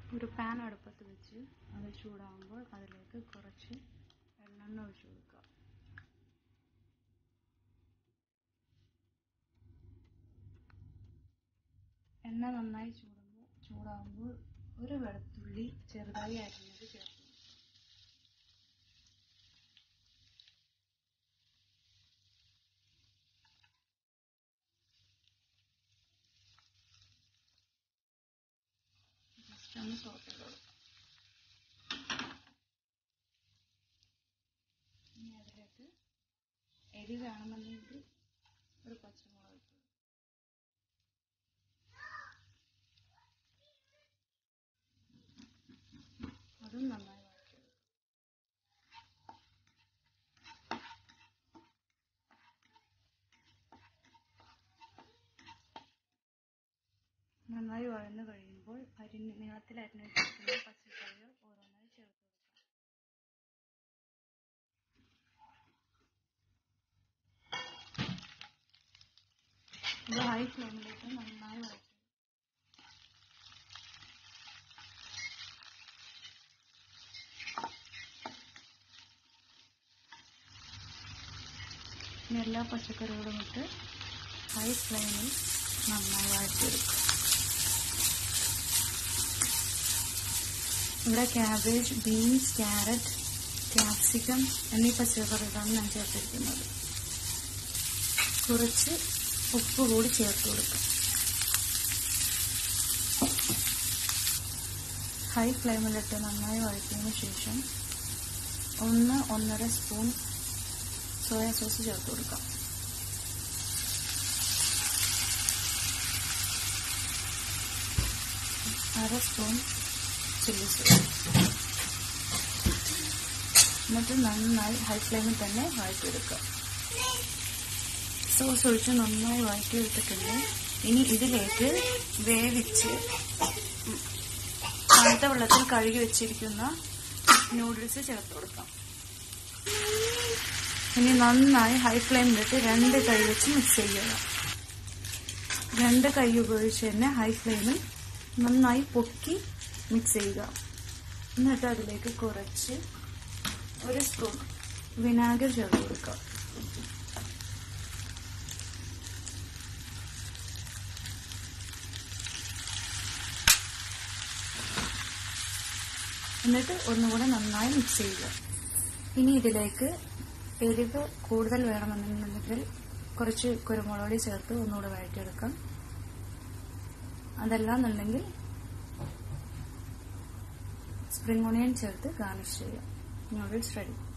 ഒരു പാൻ അടുപ്പത്ത് വെച്ച് അത് ചൂടാകുമ്പോൾ അതിലേക്ക് കുറച്ച് എണ്ണെണ്ണ ഒഴിച്ചു കൊടുക്കുക എണ്ണ നന്നായി ചൂടുമ്പോൾ ചൂടാകുമ്പോൾ ഒരു വെളുത്തുള്ളി ചെറുതായി അരിഞ്ഞത് ചേർക്കുന്നു ജസ്റ്റ് ഒന്ന് സോട്ട് ചെയ്ത് കൊടുക്കാം ഇനി അതിലേക്ക് എരി വേണമെന്നുണ്ടെങ്കിൽ ഒരു പച്ചമുളക് ഇട്ടു കൊടുക്കാം. അതും നന്നായി വഴറ്റിയെടുക്കാം നന്നായി വഴന്നു കഴിയുമ്പോൾ അരിഞ്ഞ് നീളത്തിൽ അരിഞ്ഞ് വെച്ചിരിക്കുന്ന പച്ചക്കറികൾ ഓരോന്നായി ചേർത്ത് കൊടുക്കാം ഇത് ഹൈ ഫ്ലെയിമിലേക്ക് നന്നായി വഴറ്റും ഇനി എല്ലാ പച്ചക്കറികളും ഇട്ട് ഹൈ ഫ്ലെയിമിൽ നന്നായി വഴറ്റിയെടുക്കുക ഇവിടെ ക്യാബേജ് ബീൻസ് ക്യാരറ്റ് ക്യാപ്സിക്കം എന്നീ പച്ചക്കറികളാണ് ഞാൻ ചേർത്തിരിക്കുന്നത് കുറച്ച് ഉപ്പ് കൂടി ചേർത്ത് കൊടുക്കാം ഹൈ ഫ്ലെയിമിലിട്ട് നന്നായി വഴറ്റിയതിന് ശേഷം ഒന്ന് ഒന്നര സ്പൂൺ സോയാ സോസ് ചേർത്ത് കൊടുക്കാം അര സ്പൂൺ ചില്ലി സോസ് എന്നിട്ട് നന്നായി ഹൈ ഫ്ലെയിമിൽ തന്നെ വഴറ്റിയെടുക്കുക സോസ് ഒഴിച്ച് നന്നായി വഴറ്റിയെടുത്തിട്ടുണ്ട് ഇനി ഇതിലേക്ക് വേവിച്ച് തണുത്ത വെള്ളത്തിൽ കഴുകി വെച്ചിരിക്കുന്ന നൂഡിൽസ് ചേർത്ത് കൊടുക്കാം ഇനി നന്നായി ഹൈ ഫ്ലെയിമിലിട്ട് രണ്ട് കൈ വെച്ച് മിക്സ് ചെയ്യുക രണ്ട് കൈ ഉപയോഗിച്ച് തന്നെ ഹൈ ഫ്ലെയിമിൽ നന്നായി പൊക്കി മിക്സ് ചെയ്യുക എന്നിട്ട് അതിലേക്ക് കുറച്ച് ഒരു സ്പൂൺ വിനാഗിരി ചേർത്ത് കൊടുക്കുക എന്നിട്ട് ഒന്നുകൂടെ നന്നായി മിക്സ് ചെയ്യുക ഇനി ഇതിലേക്ക് എരിവ് കൂടുതൽ വേണമെന്നുണ്ടെങ്കിൽ കുറച്ച് കുരുമുളക് പൊടി ചേർത്ത് ഒന്നുകൂടെ വഴറ്റിയെടുക്കാം അതല്ല എന്നുണ്ടെങ്കിൽ സ്പ്രിംഗ് ഓണിയൻ ചേർത്ത് ഗാർണിഷ് ചെയ്യാം നൂഡിൽസ് റെഡി